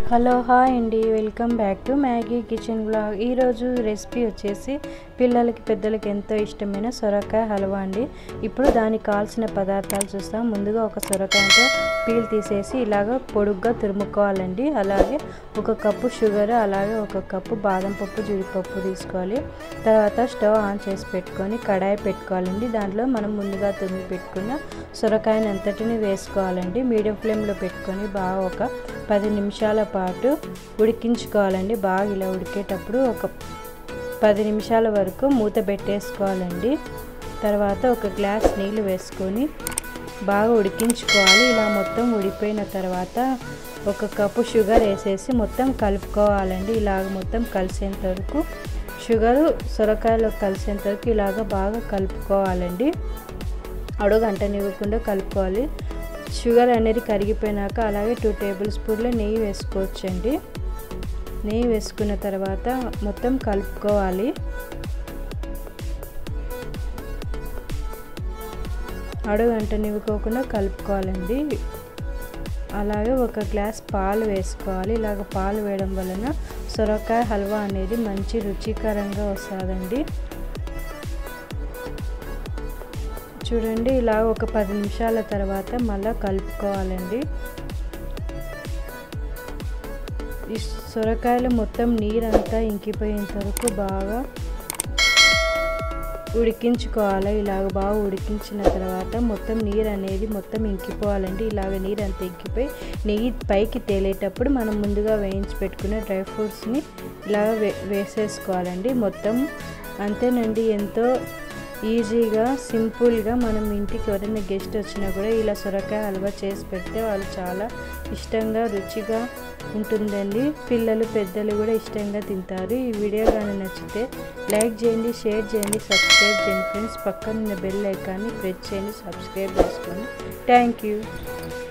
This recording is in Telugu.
హలో హాయ్ అండి welcome back to Maggi kitchen blog ఈరోజు రెసిపీ వచ్చేసి పిల్లలకి పెద్దలకి ఎంతో ఇష్టమైన సొరకాయ హల్వా అండి ఇప్పుడు దానికి కావాల్సిన పదార్థాలు చూస్తాం ముందుగా ఒక సొరకాయతో పీల్ తీసేసి ఇలాగ పొడుగ్గా తురుముకోవాలండి అలాగే ఒక కప్పు షుగర్ అలాగే ఒక కప్పు బాదం పప్పు జీడిపప్పు తీసుకోవాలి తర్వాత స్టవ్ ఆన్ చేసి పెట్టుకొని కడాయి పెట్టుకోవాలండి దాంట్లో మనం ముందుగా తురిమి పెట్టుకున్న సొరకాయని అంతటిని వేసుకోవాలండి మీడియం ఫ్లేమ్లో పెట్టుకొని బాగా ఒక పది నిమిషాల పాటు ఉడికించుకోవాలండి బాగా ఇలా ఉడికేటప్పుడు ఒక పది నిమిషాల వరకు మూత పెట్టేసుకోవాలండి తర్వాత ఒక గ్లాస్ నీళ్ళు వేసుకొని బాగా ఉడికించుకోవాలి ఇలా మొత్తం ఉడిపోయిన తర్వాత ఒక కప్పు షుగర్ వేసేసి మొత్తం కలుపుకోవాలండి ఇలాగ మొత్తం కలిసేంత వరకు షుగరు సొరకాయలో కలిసేంత వరకు ఇలాగ బాగా కలుపుకోవాలండి అడుగు అంటనివ్వకుండా కలుపుకోవాలి షుగర్ అనేది కరిగిపోయినాక అలాగే టూ టేబుల్ స్పూన్ల నెయ్యి వేసుకోవచ్చండి నెయ్యి వేసుకున్న తర్వాత మొత్తం కలుపుకోవాలి అడుగు అంటనివ్వకోకుండా కలుపుకోవాలండి అలాగే ఒక గ్లాస్ పాలు వేసుకోవాలి ఇలాగ పాలు వేయడం వలన సొరకాయ హల్వా అనేది మంచి రుచికరంగా వస్తుందండి చూడండి ఇలా ఒక పది నిమిషాల తర్వాత మళ్ళీ కలుపుకోవాలండి ఈ సొరకాయలు మొత్తం నీరంతా ఇంకిపోయేంత వరకు బాగా ఉడికించుకోవాలి ఇలాగ బాగా ఉడికించిన తర్వాత మొత్తం నీరు అనేది మొత్తం ఇంకిపోవాలండి ఇలాగ నీరు అంతా ఇంకిపోయి నెయ్యి పైకి తేలేటప్పుడు మనం ముందుగా వేయించి పెట్టుకునే డ్రై ఫ్రూట్స్ని ఇలాగ వే వేసేసుకోవాలండి మొత్తం అంతేనండి ఎంతో ఈజీగా సింపుల్గా మనం ఇంటికి ఎవరైనా గెస్ట్ వచ్చినా కూడా ఇలా సొరకాయ హల్వా చేసి పెడితే వాళ్ళు చాలా ఇష్టంగా రుచిగా ఉంటుందండి పిల్లలు పెద్దలు కూడా ఇష్టంగా తింటారు ఈ వీడియో కానీ నచ్చితే లైక్ చేయండి షేర్ చేయండి సబ్స్క్రైబ్ చేయండి ఫ్రెండ్స్ పక్కన ఉన్న బెల్ ఐకాన్ని ప్రెస్ చేయండి సబ్స్క్రైబ్ చేసుకోండి థ్యాంక్ యూ